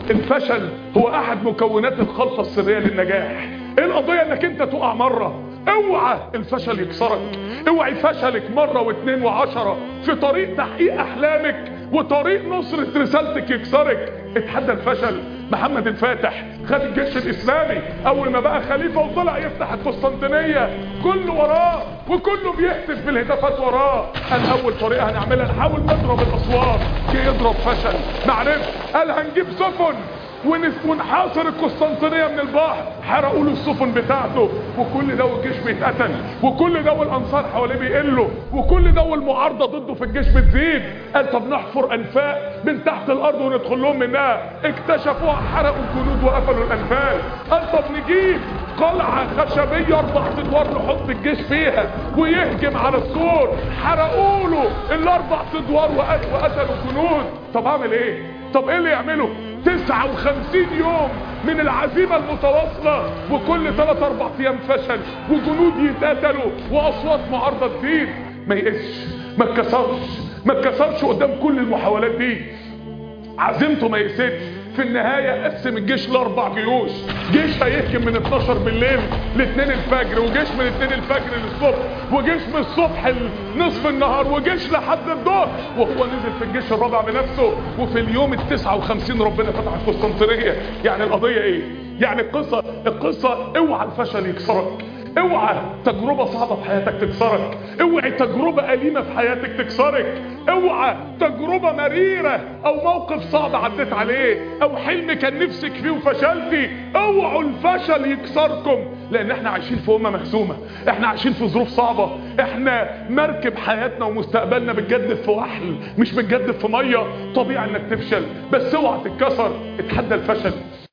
الفشل هو احد مكونات الخلطة السرية للنجاح ايه القضية انك انت تقع مرة اوعى الفشل يكسرك اوعي فشلك مرة واثنين وعشرة في طريق تحقيق احلامك وطريق نصرة رسالتك يكسرك اتحدى الفشل محمد الفاتح خد الجيش الاسلامي اول ما بقى خليفة وطلع يفتح القسطنطينية كله وراه وكله بيهتف بالهتافات وراه قال اول طريقة هنعملها نحاول نضرب الاسوار جه يضرب فشل معرفش قال هنجيب سفن ونس- ونحاصر القسطنطينية من البحر حرقوا له السفن بتاعته وكل ده والجيش بيتقتل وكل ده والانصار حواليه بيقلوا وكل ده والمعارضة ضده في الجيش بتزيد قال طب نحفر انفاق من تحت الارض وندخل لهم منها اكتشفوها حرقوا الجنود وقفلوا الانفاق قال طب نجيب قلعة خشبية اربع ادوار نحط الجيش فيها ويهجم على السور حرقوا له الاربع ادوار وقت- وقتلوا الجنود طب اعمل ايه طب ايه اللي يعمله 59 يوم من العزيمة المتواصلة وكل 3 4 ايام فشل وجنود يتقتلوا واصوات معارضة تزيد ما يقسش ما اتكسرش ما اتكسرش قدام كل المحاولات دي عزيمته ما يقسدش في النهاية قسم الجيش لأربع جيوش جيش هيهجم من 12 بالليل ل 2 الفجر وجيش من 2 الفجر للصبح وجيش من الصبح لنصف النهار وجيش لحد الظهر وهو نزل في الجيش الرابع بنفسه وفي اليوم ال 59 ربنا فتح القسطنطينية يعني القضية ايه؟ يعني القصة القصة اوعى الفشل يكسرك اوعى تجربة صعبة في حياتك تكسرك اوعي تجربة أليمة في حياتك تكسرك اوعى تجربة مريرة او موقف صعب عديت عليه او حلم كان نفسك فيه وفشلتي اوعوا الفشل يكسركم لان احنا عايشين في امة مهزومة احنا عايشين في ظروف صعبة احنا مركب حياتنا ومستقبلنا بتجدف في وحل مش بتجدف في مية طبيعي انك تفشل بس اوعى تتكسر اتحدى الفشل